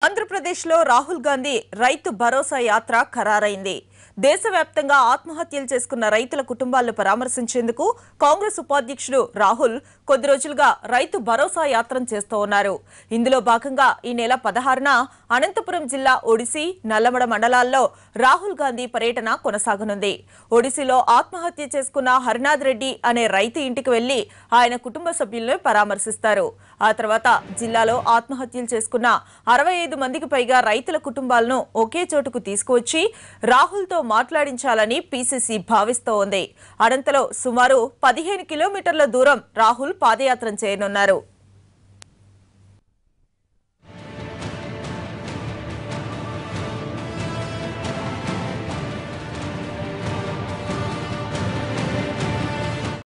ఆంధ్రప్రదేశ్లో రాహుల్ గాంధీ రైతు భరోసా యాత్ర ఖరారైంది దేశవ్యాప్తంగా ఆత్మహత్యలు చేసుకున్న రైతుల కుటుంబాలను పరామర్శించేందుకు కాంగ్రెస్ ఉపాధ్యక్షుడు రాహుల్ కొద్ది రోజులుగా రైతు భరోసా యాత్ర చేస్తూ ఉన్నారు ఇందులో భాగంగా ఈ నెల పదహారున అనంతపురం జిల్లా ఒడిశీ నల్లమడ మండలాల్లో రాహుల్ గాంధీ పర్యటన కొనసాగనుంది ఒడిశీలో ఆత్మహత్య చేసుకున్న హరినాథ్ రెడ్డి అనే రైతు ఇంటికి వెళ్లి ఆయన కుటుంబ సభ్యులను పరామర్శిస్తారు ఆ తర్వాత జిల్లాలో ఆత్మహత్యలు చేసుకున్న అరవై ఐదు మందికి పైగా రైతుల కుటుంబాలను ఒకే చోటుకు తీసుకువచ్చి రాహుల్తో మాట్లాడించాలని పీసీసీ భావిస్తోంది అనంతలో సుమారు పదిహేను కిలోమీటర్ల దూరం రాహుల్ పాదయాత్ర చేయనున్నారు